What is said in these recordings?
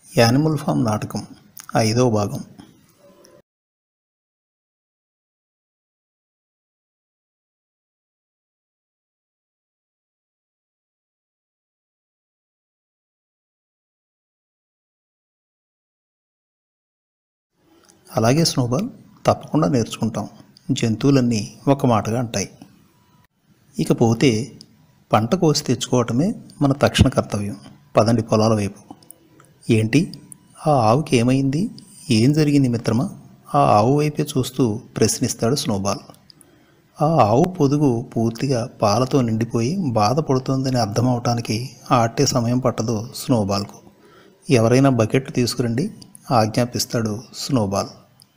animal form నాటకం ఐదవ భాగం అలాగే స్నోబాల్ తప్పకుండా నేర్చుకుంటాం జంతువులన్నీ ఒక మాటగా అంటాయి ఇకపోతే పంట కోసి తెచ్చుకోవటమే మన తక్షణ కర్తవ్యం పదండి పొలాల వైపు ఏంటి ఆ ఆవుకి ఏమైంది ఏం జరిగింది మిత్రమా ఆ ఆవు వైపే చూస్తూ ప్రశ్నిస్తాడు స్నోబాల్ ఆ ఆవు పొదుగు పూర్తిగా పాలతో నిండిపోయి బాధపడుతోందని అర్థం అవటానికి ఆటే సమయం పట్టదు స్నోబాల్కు ఎవరైనా బకెట్ తీసుకురండి ఆజ్ఞాపిస్తాడు స్నోబాల్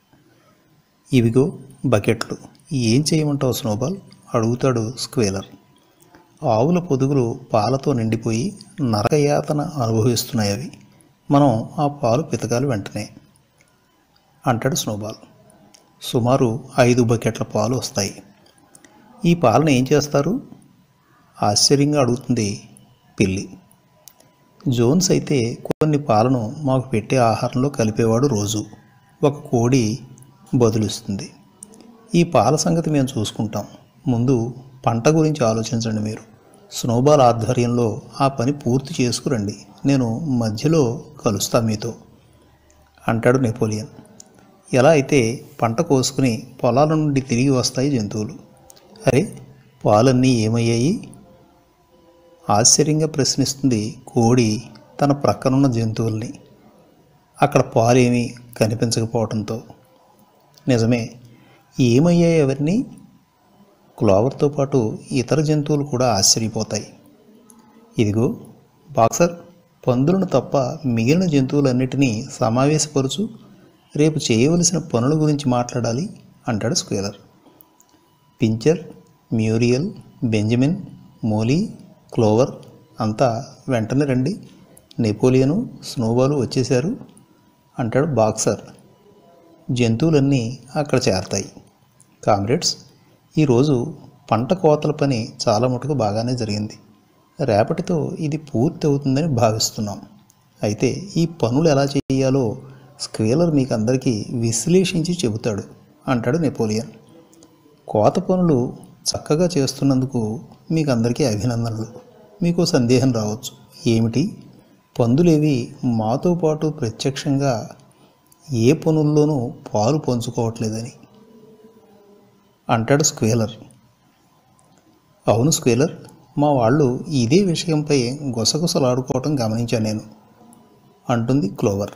ఇవిగో బకెట్లు ఏం చేయమంటావు స్నోబాల్ అడుగుతాడు స్క్వేలర్ ఆవుల పొదుగులు పాలతో నిండిపోయి నరకయాతన అనుభవిస్తున్నాయి అవి మనం ఆ పాలు పితకాలి వెంటనే అంటాడు స్నోబాల్ సుమారు ఐదు బకెట్ల పాలు వస్తాయి ఈ పాలను ఏం చేస్తారు ఆశ్చర్యంగా అడుగుతుంది పిల్లి జోన్స్ అయితే కొన్ని పాలను మాకు పెట్టే ఆహారంలో కలిపేవాడు రోజు ఒక కోడి బదులిస్తుంది ఈ పాల సంగతి మేము చూసుకుంటాం ముందు పంట గురించి ఆలోచించండి మీరు స్నోబాల్ ఆధ్వర్యంలో ఆ పని పూర్తి చేసుకురండి నేను మధ్యలో కలుస్తా మీతో అంటాడు నెపోలియన్ ఎలా అయితే పంట కోసుకుని పొలాల నుండి తిరిగి వస్తాయి జంతువులు అరే పాలన్నీ ఏమయ్యాయి ఆశ్చర్యంగా ప్రశ్నిస్తుంది కోడి తన ప్రక్కనున్న జంతువుల్ని అక్కడ పాలేమీ కనిపించకపోవడంతో నిజమే ఏమయ్యాయి ఎవరిని క్లోవర్తో పాటు ఇతర జంతువులు కూడా ఆశ్చర్యపోతాయి ఇదిగో బాక్సర్ పందులను తప్ప మిగిలిన జంతువులన్నిటినీ సమావేశపరుచు రేపు చేయవలసిన పనుల గురించి మాట్లాడాలి అంటాడు Squealer Pincher Muriel Benjamin Mollie Clover అంతా వెంటనే రండి నెపోలియను స్నోబాలు వచ్చేశారు అంటాడు బాక్సర్ జంతువులన్నీ అక్కడ చేరతాయి కామ్రేడ్స్ ఈరోజు పంట కోతల పని చాలా మటుకు బాగానే జరిగింది రేపటితో ఇది పూర్తి అవుతుందని భావిస్తున్నాం అయితే ఈ పనులు ఎలా చేయాలో స్క్వేలర్ మీకు అందరికీ విశ్లేషించి చెబుతాడు అంటాడు నెపోలియన్ కోత పనులు చక్కగా చేస్తున్నందుకు మీకు అందరికీ అభినందనలు మీకు సందేహం రావచ్చు ఏమిటి పందులేవి మాతో పాటు ప్రత్యక్షంగా ఏ పనుల్లోనూ పాలు పంచుకోవట్లేదని అంటాడు స్క్వేలర్ అవును స్క్వేలర్ మా వాళ్ళు ఇదే విషయంపై గుసగుసలాడుకోవటం గమనించాను నేను అంటుంది క్లోవర్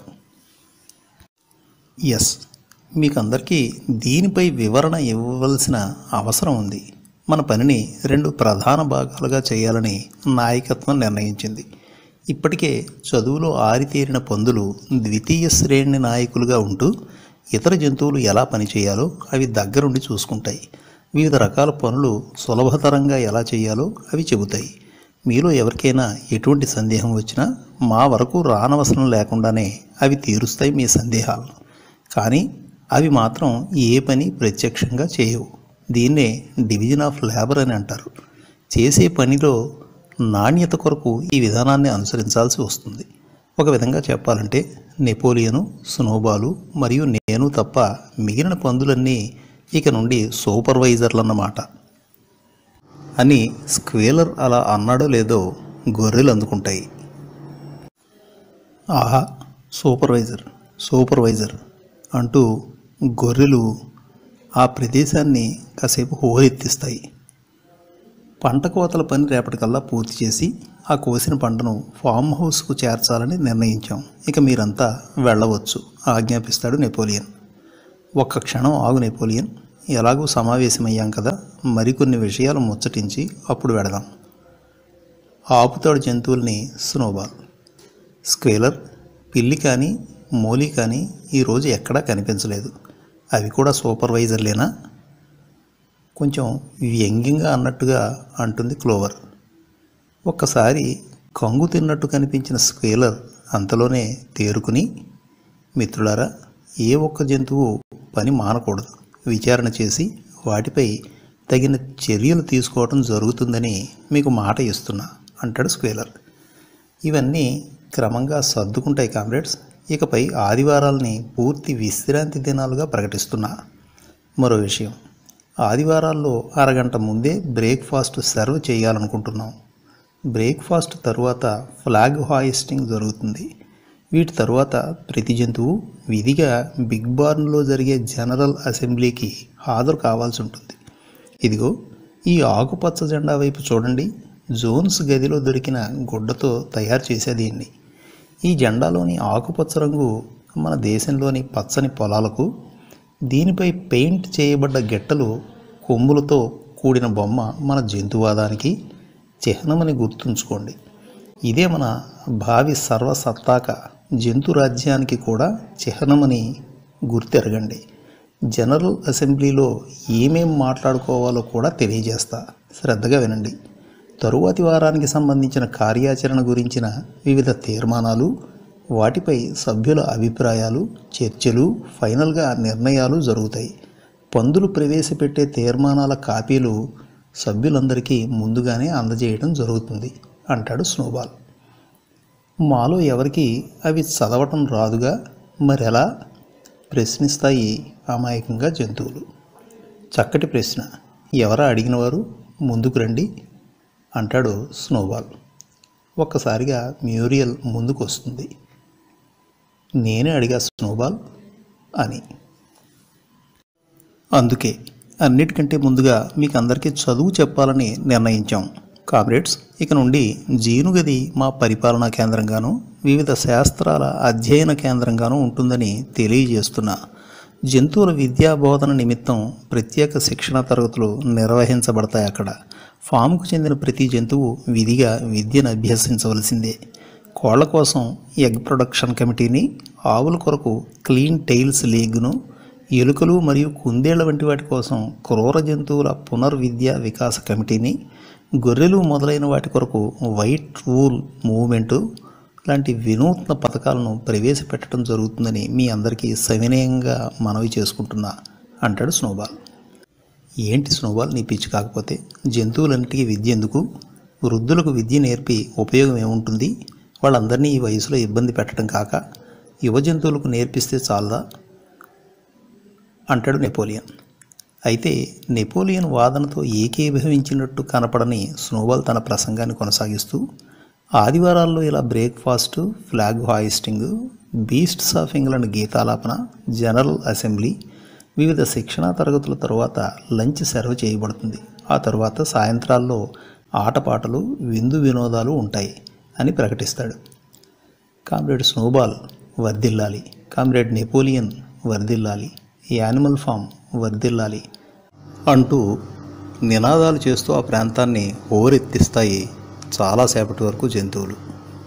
ఎస్ మీకందరికీ దీనిపై వివరణ ఇవ్వవలసిన అవసరం ఉంది మన పనిని రెండు ప్రధాన భాగాలుగా చేయాలని నాయకత్వం నిర్ణయించింది ఇప్పటికే చదువులో ఆరితేరిన పందులు ద్వితీయ శ్రేణి నాయకులుగా ఉంటూ ఇతర జంతువులు ఎలా పనిచేయాలో అవి దగ్గరుండి చూసుకుంటాయి వివిధ రకాల పనులు సులభతరంగా ఎలా చేయాలో అవి చెబుతాయి మీలో ఎవరికైనా ఎటువంటి సందేహం వచ్చినా మా వరకు రానవసరం లేకుండానే అవి తీరుస్తాయి మీ సందేహాలను కానీ అవి మాత్రం ఏ పని ప్రత్యక్షంగా చేయవు దీన్నే డివిజన్ ఆఫ్ లేబర్ అని అంటారు చేసే పనిలో నాణ్యత కొరకు ఈ విధానాన్ని అనుసరించాల్సి వస్తుంది ఒక విధంగా చెప్పాలంటే నెపోలియను స్నోబాలు మరియు నేను తప్ప మిగిలిన పందులన్నీ ఇక నుండి సూపర్వైజర్లు అన్నమాట అని స్క్వేలర్ అలా అన్నాడో లేదో గొర్రెలు అందుకుంటాయి ఆహా సూపర్వైజర్ సూపర్వైజర్ అంటూ గొర్రెలు ఆ ప్రదేశాన్ని కాసేపు హోరెత్తిస్తాయి పంట కోతల పని రేపటికల్లా పూర్తి చేసి ఆ కోసిన పంటను ఫామ్ హౌస్కు చేర్చాలని నిర్ణయించాం ఇక మీరంతా వెళ్ళవచ్చు ఆజ్ఞాపిస్తాడు నెపోలియన్ ఒక్క క్షణం ఆగు నెపోలియన్ ఎలాగూ సమావేశమయ్యాం కదా మరికొన్ని విషయాలు ముచ్చటించి అప్పుడు వెడదాం ఆపుతాడు జంతువుల్ని స్నోబాల్ స్క్వేలర్ పిల్లి కానీ మోలీ కానీ ఈరోజు ఎక్కడా కనిపించలేదు అవి కూడా సూపర్వైజర్లేనా కొంచెం వ్యంగ్యంగా అన్నట్టుగా అంటుంది క్లోవర్ ఒక్కసారి కంగు తిన్నట్టు కనిపించిన స్క్వేలర్ అంతలోనే తేరుకుని మిత్రులారా ఏ ఒక్క జంతువు పని మానకూడదు విచారణ చేసి వాటిపై తగిన చర్యలు తీసుకోవడం జరుగుతుందని మీకు మాట ఇస్తున్నా అంటాడు స్క్వేలర్ ఇవన్నీ క్రమంగా సర్దుకుంటాయి కామ్రేడ్స్ ఇకపై ఆదివారాల్ని పూర్తి విశ్రాంతి దినాలుగా ప్రకటిస్తున్నా మరో విషయం ఆదివారాల్లో అరగంట ముందే బ్రేక్ఫాస్ట్ సర్వ్ చేయాలనుకుంటున్నాం బ్రేక్ఫాస్ట్ తరువాత ఫ్లాగ్ హాయిస్టింగ్ జరుగుతుంది వీటి తరువాత ప్రతి జంతువు విధిగా బిగ్ బార్న్లో జరిగే జనరల్ అసెంబ్లీకి హాజరు కావాల్సి ఉంటుంది ఇదిగో ఈ ఆకుపచ్చ జెండా వైపు చూడండి జోన్స్ గదిలో దొరికిన గుడ్డతో తయారు చేసే దీన్ని ఈ జెండాలోని ఆకుపచ్చ రంగు మన దేశంలోని పచ్చని పొలాలకు దీనిపై పెయింట్ చేయబడ్డ గిట్టలు కొమ్ములతో కూడిన బొమ్మ మన జంతువాదానికి చిహ్నమని గుర్తుంచుకోండి ఇదే మన భావి సర్వసత్తాక జంతు రాజ్యానికి కూడా చిహ్నమని గుర్తెరగండి జనరల్ అసెంబ్లీలో ఏమేం మాట్లాడుకోవాలో కూడా తెలియజేస్తా శ్రద్ధగా వినండి తరువాతి వారానికి సంబంధించిన కార్యాచరణ గురించిన వివిధ తీర్మానాలు వాటిపై సభ్యుల అభిప్రాయాలు చర్చలు ఫైనల్గా నిర్ణయాలు జరుగుతాయి పందులు ప్రవేశపెట్టే తీర్మానాల కాపీలు సభ్యులందరికీ ముందుగానే అందజేయడం జరుగుతుంది అంటాడు స్నోబాల్ మాలో ఎవరికి అవి చదవటం రాదుగా మరెలా ప్రశ్నిస్తాయి అమాయకంగా జంతువులు చక్కటి ప్రశ్న ఎవరా అడిగినవారు ముందుకు రండి అంటాడు స్నోబాల్ ఒక్కసారిగా మ్యూరియల్ ముందుకు వస్తుంది నేనే అడిగా స్నోబాల్ అని అందుకే అన్నిటికంటే ముందుగా మీకు అందరికీ చదువు చెప్పాలని నిర్ణయించాం కామ్రేడ్స్ ఇక నుండి జీనుగది మా పరిపాలనా కేంద్రంగాను వివిధ శాస్త్రాల అధ్యయన కేంద్రంగాను ఉంటుందని తెలియజేస్తున్నా జంతువుల విద్యా బోధన నిమిత్తం ప్రత్యేక శిక్షణ తరగతులు నిర్వహించబడతాయి అక్కడ ఫామ్కు చెందిన ప్రతి జంతువు విధిగా విద్యను అభ్యసించవలసిందే కోళ్ల కోసం ఎగ్ ప్రొడక్షన్ కమిటీని ఆవుల కొరకు క్లీన్ టైల్స్ లీగ్ను ఎలుకలు మరియు కుందేళ్ల వంటి వాటి కోసం క్రూర జంతువుల పునర్విద్య వికాస కమిటీని గొర్రెలు మొదలైన వాటి కొరకు వైట్ వూల్ మూవ్మెంటు లాంటి వినూత్న పథకాలను ప్రవేశపెట్టడం జరుగుతుందని మీ అందరికీ సవినయంగా మనవి చేసుకుంటున్నా అంటాడు స్నోబాల్ ఏంటి స్నోబాల్ నీ పిచ్చి కాకపోతే జంతువులన్నిటికీ విద్య ఎందుకు వృద్ధులకు విద్య నేర్పి ఉపయోగం ఏముంటుంది వాళ్ళందరినీ ఈ వయసులో ఇబ్బంది పెట్టడం కాక యువ జంతువులకు నేర్పిస్తే చాలదా అంటాడు నెపోలియన్ అయితే నెపోలియన్ వాదనతో ఏకీభవించినట్టు కనపడని స్నోబాల్ తన ప్రసంగాన్ని కొనసాగిస్తూ ఆదివారాల్లో ఇలా breakfast flag hoisting Beasts of England గీతాలాపన జనరల్ అసెంబ్లీ వివిధ శిక్షణా తరగతుల తరువాత లంచ్ సర్వ్ చేయబడుతుంది ఆ తరువాత సాయంత్రాల్లో ఆటపాటలు విందు వినోదాలు ఉంటాయి అని ప్రకటిస్తాడు కామ్రేడ్ స్నోబాల్ వర్ధిల్లాలి కామ్రేడ్ నెపోలియన్ వర్ధిల్లాలి యానిమల్ ఫామ్ వర్ధిల్లాలి అంటూ నినాదాలు చేస్తూ ఆ ప్రాంతాన్ని ఓరెత్తిస్తాయి చాలాసేపటి వరకు జంతువులు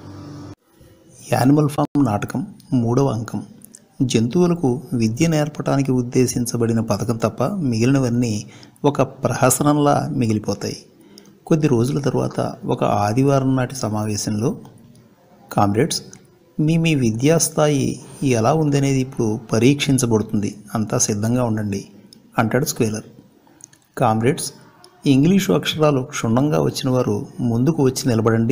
యానిమల్ ఫామ్ నాటకం మూడవ అంకం జంతువులకు విద్య నేర్పడానికి ఉద్దేశించబడిన పథకం తప్ప మిగిలినవన్నీ ఒక ప్రహసనంలా మిగిలిపోతాయి కొద్ది రోజుల తర్వాత ఒక ఆదివారం నాటి సమావేశంలో కామ్రేడ్స్ మీ మీ విద్యాస్థాయి ఎలా ఉందనేది ఇప్పుడు పరీక్షించబడుతుంది అంతా సిద్ధంగా ఉండండి అంటాడు స్క్వేలర్ కామ్రేడ్స్ ఇంగ్లీషు అక్షరాలు క్షుణ్ణంగా వచ్చిన వారు ముందుకు వచ్చి నిలబడండి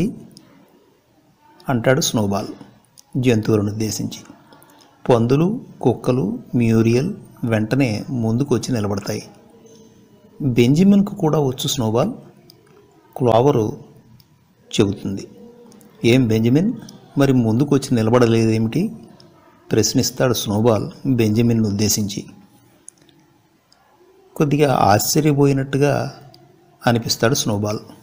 అంటాడు స్నోబాల్ జంతువులను ఉద్దేశించి పందులు కుక్కలు మ్యూరియల్ వెంటనే ముందుకు వచ్చి నిలబడతాయి బెంజమిన్కు కూడా వచ్చు స్నోబాల్ క్లోవరు చెబుతుంది ఏం బెంజమిన్ మరి ముందుకు వచ్చి నిలబడలేదేమిటి ప్రశ్నిస్తాడు స్నోబాల్ బెంజమిన్ ఉద్దేశించి కొద్దిగా ఆశ్చర్యపోయినట్టుగా అనిపిస్తాడు స్నోబాల్